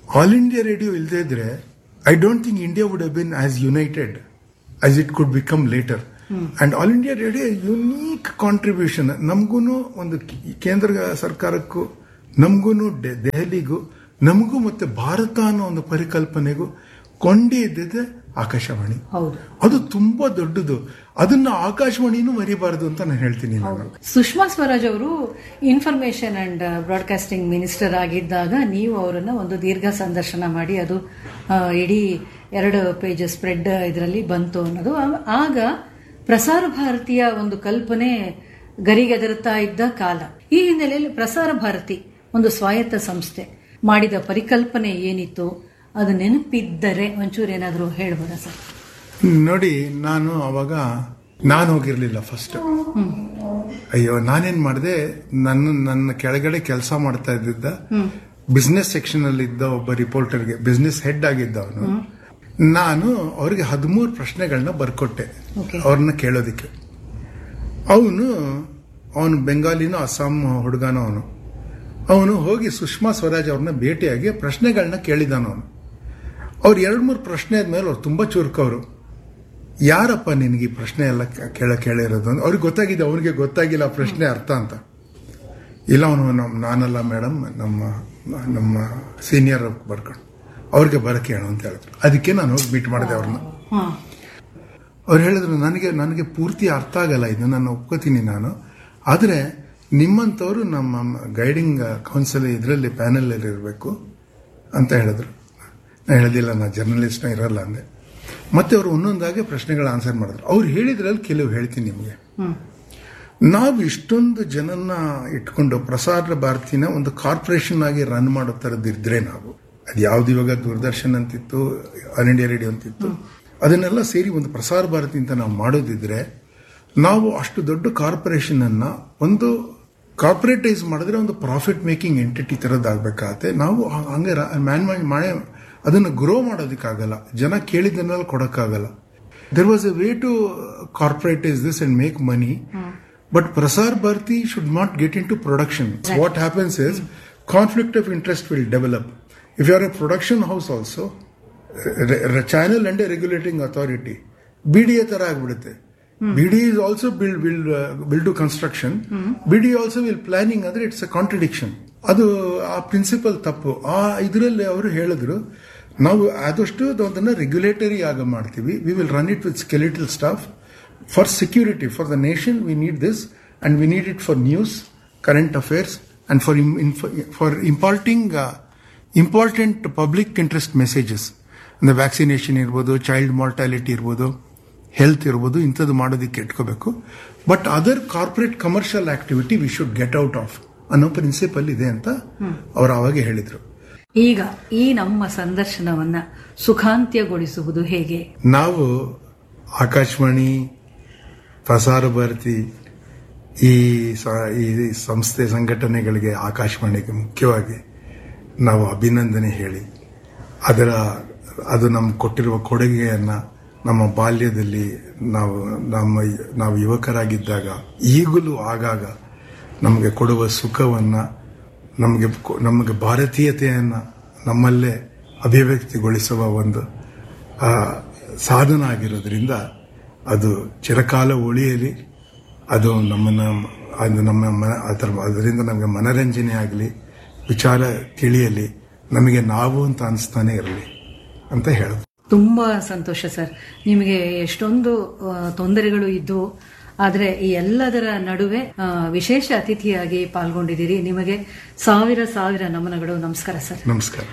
All India radio ಇಲ್ಲದೆ ಇದ್ರೆ I don't think India would have been as united as it could become later and all India radio unique contribution ನಮಗೂ ಒಂದು ಕೇಂದ್ರ ಸರ್ಕಾರಕ್ಕೂ ನಮಗೂ ದೆಹಲಿಗೂ ನಮಗೂ ಮತ್ತೆ ಭಾರತ ಅನ್ನೋ ಒಂದು ಪರಿಕಲ್ಪನೆಗೂ ಕೊಂಡಿ ಇದ್ದಿದ್ದೆ ಆಕಾಶವಾಣಿ ಹೌದು ಅದು ತುಂಬಾ ದೊಡ್ಡದು ಅದನ್ನ ಆಕಾಶವಾಣಿನೂ ಮರಿಬಾರದು ಅಂತ ನಾನು ಹೇಳ್ತೀನಿ ನಾನು ಸುಷ್ಮಾ ಸ್ವರಾಜ್ ಅವರು ಇನ್ಫಾರ್ಮೇಶನ್ ಅಂಡ್ ಬ್ರಾಡ್ಕಾಸ್ಟಿಂಗ್ ಮಿನಿಸ್ಟರ್ ಆಗಿದ್ದಾಗ ನೀವು ಅವರನ್ನ ಒಂದು ದೀರ್ಘ ಸಂದರ್ಶನ ಮಾಡಿ ಅದು ಆ, ಇಡೀ ಎರಡು ಪೇಜ್ ಸ್ಪ್ರೆಡ್ ಇದರಲ್ಲಿ ಬಂತು ಅನ್ನೋದು ಆ- ಆಗ ಪ್ರಸಾರ ಭಾರತಿಯ ಒಂದು ಕಲ್ಪನೆ ಗರಿಗೆದರುತ್ತಾ ಇದ್ದ ಕಾಲ ಈ ಹಿನ್ನೆಲೆಯಲ್ಲಿ ಪ್ರಸಾರ ಭಾರತಿ ಒಂದು ಸ್ವಾಯತ್ತ ಸಂಸ್ಥೆ ಮಾಡಿದ ಪರಿಕಲ್ಪನೆ ಏನಿತ್ತು ಅದು ನೆನಪಿದ್ದರೆ ಒಂಚೂರು ಏನಾದರೂ ಹೇಳ್ಬೋದಾ ಸರ್ ನೋಡಿ ನಾನು ಅವಾಗ ನಾನು ಹೋಗಿರ್ಲಿಲ್ಲ ಫಸ್ಟ್ ಅಯ್ಯೋ ನಾನೇನ್ ಮಾಡಿದೆ ನನ್ನ ನನ್ನ ಕೆಳಗಡೆ ಕೆಲಸ ಮಾಡ್ತಾ ಇದ್ದಿದ್ದ ಬಿಸ್ನೆಸ್ ಸೆಕ್ಷನ್ ಅಲ್ಲಿ ಇದ್ದ ಒಬ್ಬ ರಿಪೋರ್ಟರ್ಗೆ ಬಿಸ್ನೆಸ್ ಹೆಡ್ ಆಗಿದ್ದ ಅವನು ನಾನು ಅವ್ರಿಗೆ ಹದಿಮೂರು ಪ್ರಶ್ನೆಗಳನ್ನ ಬರ್ಕೊಟ್ಟೆ Okay. ಅವ್ರನ್ನ ಕೇಳೋದಿಕ್ಕೆ ಅವನು ಅವನು ಬೆಂಗಾಲಿನೋ ಅಸ್ಸಾಂ ಹುಡುಗನೋ ಅವನು ಅವನು ಹೋಗಿ ಸುಷ್ಮಾ ಸ್ವರಾಜ್ ಅವ್ರನ್ನ ಭೇಟಿಯಾಗಿ ಪ್ರಶ್ನೆಗಳನ್ನ ಕೇಳಿದಾನ ಅವನು ಅವ್ರು ಎರಡು ಮೂರು ಪ್ರಶ್ನೆ ಆದ್ಮೇಲೆ ಅವ್ರು ತುಂಬಾ ಚುರುಕವರು ಯಾರಪ್ಪ ನಿನಗೆ ಈ ಪ್ರಶ್ನೆ ಎಲ್ಲ ಕ- ಕೇಳ ಕೇಳಿರೋದು ಅಂತ ಅವ್ರಿಗೆ ಗೊತ್ತಾಗಿದೆ ಅವನಿಗೆ ಗೊತ್ತಾಗಿಲ್ಲ ಆ ಪ್ರಶ್ನೆ ಅರ್ಥ ಅಂತ ಇಲ್ಲ ಅವನು ನಮ್ಮ ನಾನಲ್ಲ ಮೇಡಮ್ ನಮ್ಮ ನಮ್ಮ ಸೀನಿಯರ್ ಬರ್ಕೊಂಡು ಅವ್ರಿಗೆ ಬರಕ್ಕೆ ಹೇಳು ಅಂತ ಹೇಳಿದ್ರು ಅದಕ್ಕೆ ನಾನು ಹೋಗಿ ಮೀಟ್ ಮಾಡಿದೆ ಅವ್ರನ್ನ ಹಾ ಅವ್ರು ಹೇಳಿದ್ರು ನನಗೆ ನನಗೆ ಪೂರ್ತಿ ಅರ್ಥ ಆಗಲ್ಲ ಇದು ನಾನು ಒಪ್ಕೋತೀನಿ ನಾನು ಆದರೆ ನಿಮ್ಮಂಥವ್ರು ನಮ್ಮ ಗೈಡಿಂಗ್ ಕೌನ್ಸಿಲ್ ಇದರಲ್ಲಿ ಪ್ಯಾನೆಲ್ ಇರಬೇಕು ಅಂತ ಹೇಳಿದ್ರು ನಾನು ಹೇಳೋದಿಲ್ಲ ನಾ ಜರ್ನಲಿಸ್ಟ್ನ ಇರಲ್ಲ ಅಂದೆ ಮತ್ತೆ ಅವರು ಒಂದೊಂದಾಗೆ ಪ್ರಶ್ನೆಗಳ ಆನ್ಸರ್ ಮಾಡಿದ್ರು ಅವ್ರು ಹೇಳಿದ್ರಲ್ಲಿ ಕೆಲವು ಹೇಳ್ತೀನಿ ನಿಮಗೆ ನಾವು ಇಷ್ಟೊಂದು ಜನನ್ನ ಇಟ್ಕೊಂಡು ಪ್ರಸಾರ ಭಾರತಿನ ಒಂದು ಕಾರ್ಪೊರೇಷನ್ ಆಗಿ ರನ್ ಮಾಡೋ ಥರದ್ದಿದ್ರೆ ನಾವು ಅದು ಯಾವ್ದು ಇವಾಗ ದೂರದರ್ಶನ್ ಅಂತಿತ್ತು ಆಲ್ ಇಂಡಿಯಾ ರೇಡಿಯೋ ಅಂತಿತ್ತು ಅದನ್ನೆಲ್ಲ ಸೇರಿ ಒಂದು ಪ್ರಸಾರ ಭಾರತಿ ಅಂತ ನಾವು ಮಾಡೋದಿದ್ರೆ ನಾವು ಅಷ್ಟು ದೊಡ್ಡ ಕಾರ್ಪೊರೇಷನ್ ಅನ್ನ ಒಂದು ಕಾರ್ಪೊರೇಟೈಸ್ ಮಾಡಿದ್ರೆ ಒಂದು ಪ್ರಾಫಿಟ್ ಮೇಕಿಂಗ್ ಎಂಟಿಟಿ ತರದಾಗಬೇಕಾಗತ್ತೆ ನಾವು ಹ- ಹಂಗೆ ಮ್ಯಾನ್ ಮಾಡಿ ಅದನ್ನು ಗ್ರೋ ಮಾಡೋದಕ್ಕಾಗಲ್ಲ ಜನ ಕೇಳಿದ್ದನ್ನೆಲ್ಲ ಕೊಡೋಕ್ಕಾಗಲ್ಲ there was a way to corporatize this and make money but Prasar Bharati should not get into production what happens is conflict of interest will develop if you are a production house also channel and a regulating authority BDA ತರ ಆಗ್ಬಿಡುತ್ತೆ BD is also build will will do construction BD also will planning ಅಂದ್ರೆ it's a contradiction ಅದು ಆ principal ತಪ್ಪು ಆ ಇದರಲ್ಲಿ ಅವರು ಹೇಳಿದ್ರು ನಾವು ಆದಷ್ಟು ಅದನ್ನ ರೆಗ್ಯುಲೇಟರಿ ಆಗ ಮಾಡ್ತೀವಿ we will run it with skeletal staff for security for the nation we need this and we need it for news current affairs and for for imparting important public interest messages ಅಂದ್ರೆ vaccination ಇರ್ಬೋದು child mortality ಇರ್ಬೋದು health ಇರ್ಬೋದು ಇಂಥದ್ದು ಮಾಡೋದಕ್ಕೆ ಇಟ್ಕೋಬೇಕು but other corporate commercial activity we should get out of ಅನ್ನೋ principle ಇದೆ ಅಂತ ಅವರು ಅವಾಗ ಹೇಳಿದ್ರು ಈಗ ಈ ನಮ್ಮ ಸಂದರ್ಶನವನ್ನ ಸುಖಾಂತ್ಯಗೊಳಿಸುವುದು ಹೇಗೆ ನಾವು ಆಕಾಶವಾಣಿ ಪ್ರಸಾರ ಭಾರತಿ ಈ ಸ- ಈ ಸಂಸ್ಥೆ ಸಂಘಟನೆಗಳಿಗೆ ಆಕಾಶವಾಣಿಗೆ ಮುಖ್ಯವಾಗಿ ನಾವು ಅಭಿನಂದನೆ ಹೇಳಿ ಅದರ ಅದು ನಮ್ಗೆ ಕೊಟ್ಟಿರುವ ಕೊಡುಗೆಯನ್ನ ನಮ್ಮ ಬಾಲ್ಯದಲ್ಲಿ ನಾವು ನಮ್ಮ ನಾವು ಯುವಕರಾಗಿದ್ದಾಗ ಈಗಲೂ ಆಗಾಗ ನಮಗೆ ಕೊಡುವ ಸುಖವನ್ನ ನಮಗೆ ಕೊ- ನಮಗೆ ಭಾರತೀಯತೆಯನ್ನ ನಮ್ಮಲ್ಲೇ ಅಭಿವ್ಯಕ್ತಿಗೊಳಿಸುವ ಒಂದು ಆ, ಸಾಧನ ಆಗಿರೋದ್ರಿಂದ ಅದು ಚಿರಕಾಲ ಉಳಿಯಲಿ ಅದು ನಮ್ಮನ್ನ ಅದು ನಮ್ಮ ಮ- ಅದರ ಅದರಿಂದ ನಮಗೆ ಮನರಂಜನೆ ಆಗಲಿ ವಿಚಾರ ತಿಳಿಯಲಿ ನಮಗೆ ನಾವು ಅಂತ ಅನಿಸ್ತಾನೆ ಇರಲಿ ಅಂತ ಹೇಳೋದು ತುಂಬಾ ಸಂತೋಷ ಸರ್ ನಿಮಗೆ ಎಷ್ಟೊಂದು ಆ, ತೊಂದರೆಗಳು ಇದ್ದು ಆದರೆ ಈ ಎಲ್ಲದರ ನಡುವೆ ಆ, ವಿಶೇಷ ಅತಿಥಿಯಾಗಿ ಪಾಲ್ಗೊಂಡಿದ್ದೀರಿ ನಿಮಗೆ ಸಾವಿರ ಸಾವಿರ ನಮನಗಳು ನಮಸ್ಕಾರ ಸರ್ ನಮಸ್ಕಾರ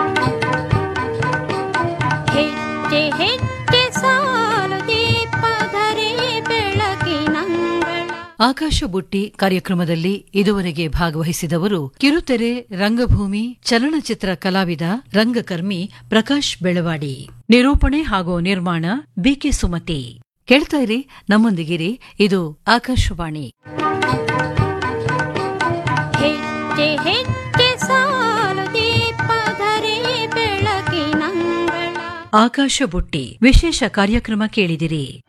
ಹೆಜ್ಜೆ ಹೆಜ್ಜೆ ಸಾಲು ದೀಪಧರೆ ಬೆಳಕಿನಂಗಳ ಆಕಾಶ ಬುಟ್ಟಿ ಕಾರ್ಯಕ್ರಮದಲ್ಲಿ ಇದುವರೆಗೆ ಭಾಗವಹಿಸಿದವರು ಕಿರುತೆರೆ ರಂಗಭೂಮಿ ಚಲನಚಿತ್ರ ಕಲಾವಿದ ರಂಗಕರ್ಮಿ ಪ್ರಕಾಶ್ ಬೆಳವಾಡಿ ನಿರೂಪಣೆ ಹಾಗೂ ನಿರ್ಮಾಣ ಬಿಕೆ ಸುಮತಿ ಕೇಳ್ತಾ ಇರಿ ನಮ್ಮೊಂದಿಗಿರಿ ಇದು ಆಕಾಶವಾಣಿ ಹೆಜ್ಜೆ ಹೆಜ್ಜೆ ಸಾಲು ದೀಪಧರೆ ಬೆಳಕಿನಂಗಳ ಆಕಾಶ ಬುಟ್ಟಿ ವಿಶೇಷ ಕಾರ್ಯಕ್ರಮ ಕೇಳಿದಿರಿ